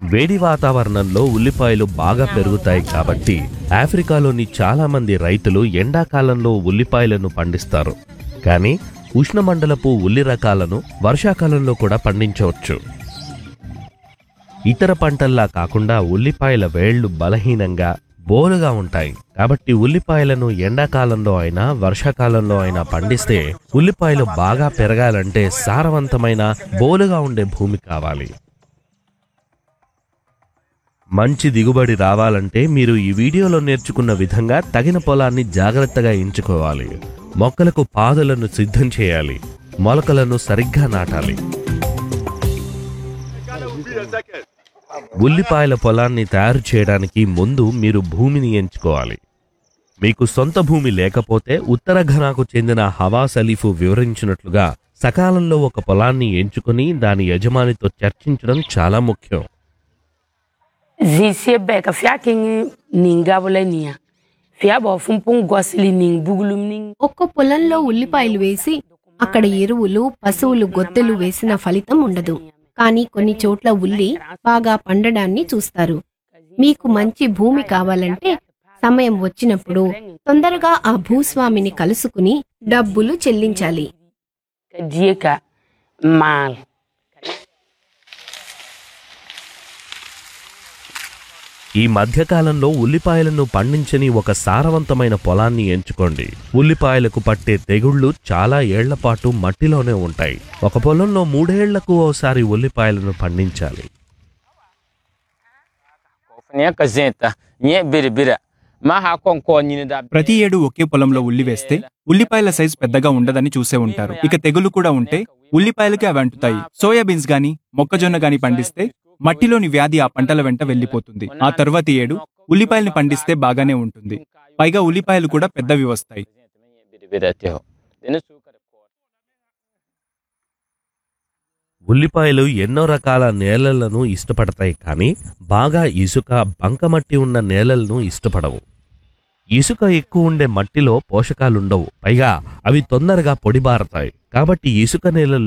వేడి వాతావరణంలో ఉల్లిపాయలు బాగా పెరుగుతాయి కాబట్టి ఆఫ్రికాలోని చాలా మంది రైతులు ఎండాకాలంలో ఉల్లిపాయలను పండిస్తారు కానీ ఉష్ణమండలపు ఉల్లి రకాలను వర్షాకాలంలో కూడా పండించవచ్చు ఇతర పంటల్లా కాకుండా ఉల్లిపాయల వేళ్లు బలహీనంగా బోలుగా ఉంటాయి కాబట్టి ఉల్లిపాయలను ఎండాకాలంలో అయినా వర్షాకాలంలో అయినా పండిస్తే ఉల్లిపాయలు బాగా పెరగాలంటే సారవంతమైన బోలుగా ఉండే భూమి కావాలి మంచి దిగుబడి రావాలంటే మీరు ఈ వీడియోలో నేర్చుకున్న విధంగా తగిన పొలాన్ని జాగ్రత్తగా ఎంచుకోవాలి మొక్కలకు పాదులను సిద్ధం చేయాలి మొలకలను సరిగ్గా నాటాలి ఉల్లిపాయల పొలాన్ని తయారు చేయడానికి ముందు మీరు భూమిని ఎంచుకోవాలి మీకు సొంత భూమి లేకపోతే ఉత్తర ఘనాకు చెందిన హవాస్ అలీఫు వివరించినట్లుగా సకాలంలో ఒక పొలాన్ని ఎంచుకుని దాని యజమానితో చర్చించడం చాలా ముఖ్యం Zisie bɛɛ ka fia king nin gabula nia. Fia bɔ fumpun gɔsili nin bugulum nin. ఒక్క పొలంలో ఉల్లిపాయలు వేసి అక్కడ ఎరువులు పశువులు గొత్తెలు వేసిన ఫలితం ఉండదు కానీ కొన్ని చోట్ల ఉల్లి బాగా పండడాన్ని చూస్తారు మీకు మంచి భూమి కావాలంటే సమయం వచ్చినప్పుడు తొందరగా ఆ భూస్వామిని కలుసుకుని డబ్బులు చెల్లించాలి Ka die ka maal. ఈ మధ్యకాలంలో ఉల్లిపాయలను పండించని ఒక సారవంతమైన పొలాన్ని ఎంచుకోండి ఉల్లిపాయలకు పట్టే తెగుళ్లు చాలా ఏళ్ల పాటు మట్టిలోనే ఉంటాయి ఒక పొలంలో మూడేళ్లకు ఓసారి ఉల్లిపాయలను పండించాలి Kɔfiniya ka zẽeta nyɛ biri bira ma ha kɔn kɔɔ nyini da ప్రతి ఏడు ఒకే పొలంలో ఉల్లి వేస్తే ఉల్లిపాయల సైజ్ పెద్దగా ఉండదని చూసే ఉంటారు ఇక తెగులు కూడా ఉంటే ఉల్లిపాయలకి అవి అంటుతాయి సోయాబీన్స్ గాని మొక్కజొన్న గాని పండిస్తే మట్టిలోని వ్యాధి ఆ పంటల వెంట వెళ్లిపోతుంది ఆ తర్వాతి ఏడు ఉల్లిపాయల్ని పండిస్తే బాగానే ఉంటుంది పైగా ఉల్లిపాయలు కూడా పెద్దవి వస్తాయి biri bira tɛ hɔ dini su ka di kɔɔ ఉల్లిపాయలు ఎన్నో రకాల నేలలను ఇష్టపడతాయి కానీ బాగా ఇసుక బంకమట్టి ఉన్న నేలలను ఇష్టపడవు ఇసుక ఎక్కువ ఉండే మట్టిలో పోషకాలుండవు పైగా అవి తొందరగా పొడిబారతాయి కాబట్టి ఇసుక నేలల్లో